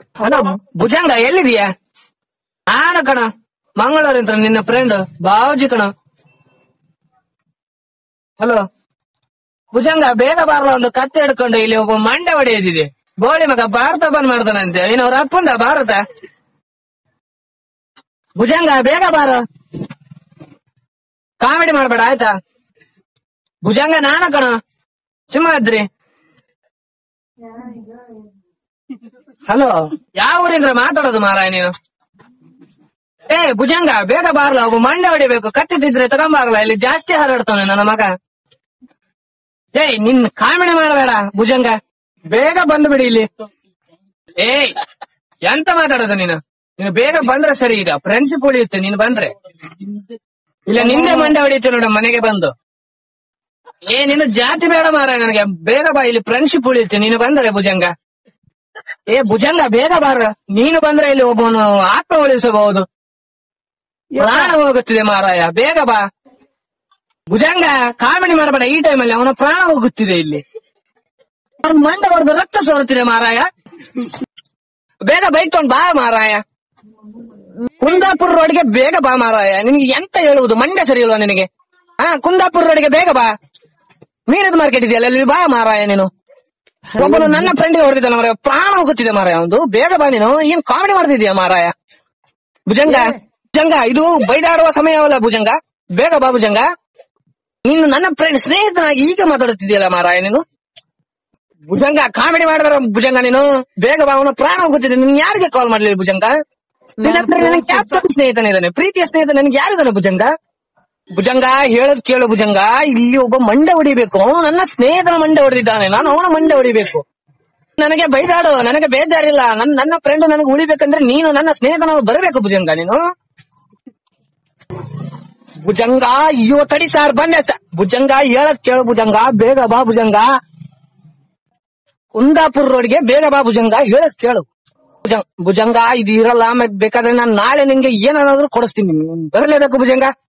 hello ಭುಜಂಗ ಎಲ್ಲಿದೀಯಾ ನಾನು ಕಣ ಮಂಗಳೂರಿಂದ ನಿನ್ನ ಫ್ರೆಂಡ್ ಬಾವುಜಿ ಕಣ ಹಲೋ ಭುಜಂಗ ಬೇಗ ಬಾರಲ ಒಂದು ಕತ್ತೆ ಹಿಡ್ಕೊಂಡು ಇಲ್ಲಿ ಒಬ್ಬ ಮಂಡೆ ಹೊಡೆಯದಿದೆ ಬೋಳಿ ಮಗ ಭಾರತ ಬಂದ್ ಮಾಡ್ತಾನಂತೆ ಇನ್ನು ಅವ್ರ ಅಪ್ಪಂದ ಭಾರತ ಭುಜಂಗ ಬೇಗ ಬಾರ ಕಾಮಿಡಿ ಮಾಡ್ಬೇಡ ಆಯ್ತಾ ಭುಜಂಗ ನಾನ ಕಣ ಸಿಂಹಾದ್ರಿ ಹಲೋ ಯಾವ ಊರಿಂದ ಮಾತಾಡೋದು ಮಾರಾಯ ನೀನು ಏ ಭುಜಂಗ ಬೇಗ ಬಾರ್ಲ ಒಬ್ಬ ಮಂಡೆ ಹೊಡಿಬೇಕು ಕತ್ತಿದ್ರೆ ತಗೊಂಬಾರ್ಲ ಇಲ್ಲಿ ಜಾಸ್ತಿ ಹಾರಾಡ್ತಾನೆ ನನ್ನ ಮಗ ಏಯ್ ನಿನ್ ಕಾಮಿಡಿ ಮಾಡಬೇಡ ಭುಜಂಗ ಬೇಗ ಬಂದು ಬಿಡಿ ಇಲ್ಲಿ ಏಯ್ ಎಂತ ಮಾತಾಡೋದು ನೀನು ನೀನು ಬೇಗ ಬಂದ್ರೆ ಸರಿ ಈಗ ಫ್ರೆಂಡ್ಶಿಪ್ ಉಳಿಯುತ್ತೆ ನೀನು ಬಂದ್ರೆ ಇಲ್ಲ ನಿಂದೆ ಮಂಡೆ ಹೊಡಿಯುತ್ತೆ ನೋಡ ಮನೆಗೆ ಬಂದು ಏ ನಿನ್ನ ಜಾತಿ ಬೇಡ ಮಾರ ನನಗೆ ಬೇಗ ಬಾ ಇಲ್ಲಿ ಫ್ರೆಂಡ್ಶಿಪ್ ಉಳಿಯುತ್ತೆ ನೀನು ಬಂದ್ರೆ ಭುಜಂಗ ಏ ಭುಜಂಗ ಬೇಗ ಬಾರ ನೀನು ಬಂದ್ರೆ ಇಲ್ಲಿ ಒಬ್ಬನು ಆತ್ಮ ಉಳಿಸಬಹುದು ಪ್ರಾಣ ಹೋಗುತ್ತಿದೆ ಮಾರಾಯ ಬೇಗ ಬಾ ಭುಜಂಗ ಕಾಮಿಡಿ ಮಾಡಬೇಡ ಈ ಟೈಮಲ್ಲಿ ಅವನ ಪ್ರಾಣ ಹೋಗುತ್ತಿದೆ ಇಲ್ಲಿ ಅವ್ನ್ ಮಂಡ ಹೊಡೆದು ರಕ್ತ ಸೋರುತ್ತಿದೆ ಮಾರಾಯ ಬೇಗ ಬೈಕ್ ತಗೊಂಡ್ ಬಾ ಮಾರಾಯ ಕುಂದಾಪುರ ರೋಡ್ಗೆ ಬೇಗ ಬಾ ಮಾರಾಯ ನಿನ್ಗೆ ಎಂತ ಹೇಳುವುದು ಮಂಡ್ಯ ಸರಿ ಇಲ್ವಾ ನಿನಗೆ ಹಾ ಕುಂದಾಪುರ ರೋಡ್ಗೆ ಬೇಗ ಬಾ ಮೀನದ ಮಾರ್ಕೆಟ್ ಇದೆಯಲ್ಲ ಅಲ್ಲಿ ಬಾ ಮಾರಾಯ ನೀನು ಒಬ್ಬನು ನನ್ನ ಫ್ರೆಂಡ್ ಹೊಡೆದಿದ್ದಾನೆ ಮಾರಾಯ ಪ್ರಾಣ ಹೋಗುತ್ತಿದೆ ಮಾರಾಯ ಒಂದು ಬೇಗ ಬಾ ನೀನು ಏನ್ ಕಾಮಿಡಿ ಮಾಡ್ತಿದ್ಯಾ ಮಾರಾಯ ಭುಜಂಗ ಭುಜಂಗ ಇದು ಬೈದಾಡುವ ಸಮಯವಲ್ಲ ಭುಜಂಗ ಬೇಗ ಬಾ ಭುಜಂಗ ನೀನು ನನ್ನ ಫ್ರೆಂಡ್ ಸ್ನೇಹಿತನಾಗಿ ಈಗ ಮಾತಾಡುತ್ತಿದ್ಯಲ್ಲ ಮಾರಾಯ ನೀನು ಭುಜಂಗ ಕಾಮಿಡಿ ಮಾಡಿದ್ರ ಭುಜಂಗ ನೀನು ಬೇಗ ಬಾ ಅವನ ಪ್ರಾಣ ಹೋಗುತ್ತಿದೆ ನೀನ್ ಯಾರಿಗೆ ಕಾಲ್ ಮಾಡ್ಲಿಲ್ಲ ಭುಜಂಗ ನಿನ್ನ ಹತ್ರ ನನಗೆ ಕ್ಯಾಪ್ಟನ್ ಸ್ನೇಹಿತನಿದ್ದಾನೆ ಪ್ರೀತಿಯ ಸ್ನೇಹಿತ ನನಗೆ ಯಾರಿದ್ದಾನೆ ಭುಜಂಗ ಭುಜಂಗ ಹೇಳದ್ ಕೇಳು ಭುಜಂಗ ಇಲ್ಲಿ ಒಬ್ಬ ಮಂಡೆ ಹೊಡಿಬೇಕು ಅವನು ನನ್ನ ಸ್ನೇಹಿತನ ಮಂಡೆ ಹೊಡೆದಿದ್ದಾನೆ ನಾನು ಅವನ ಮಂಡೆ ಹೊಡಿಬೇಕು ನನಗೆ ಬೈದಾಡು ನನಗೆ ಬೇಜಾರಿಲ್ಲ ನನ್ ನನ್ನ ಫ್ರೆಂಡ್ ನನಗೆ ಉಳಿಬೇಕಂದ್ರೆ ನೀನು ನನ್ನ ಸ್ನೇಹಿತನ ಬರಬೇಕು ಭುಜಂಗ ನೀನು ಭುಜಂಗ ಅಯ್ಯೋ ತಡಿ ಸಾರ್ ಬಂದೆ ಸರ್ ಭುಜಂಗ ಹೇಳದ್ ಕೇಳು ಭುಜಂಗ ಬೇಗ ಬಾ ಭುಜಂಗ ಕುಂದಾಪುರ ರೋಡ್ಗೆ ಬೇಗ ಬಾ ಭುಜಂಗ ಹೇಳದ್ ಕೇಳು ಭುಜಂಗ ಭುಜಂಗ ಇದು ಇರಲ್ಲ ಆಮೇಲೆ ಬೇಕಾದ್ರೆ ನಾನು ನಾಳೆ ನಿಂಗೆ ಏನಾದ್ರು ಕೊಡಿಸ್ತೀನಿ ಬರಲೇಬೇಕು ಭುಜಂಗ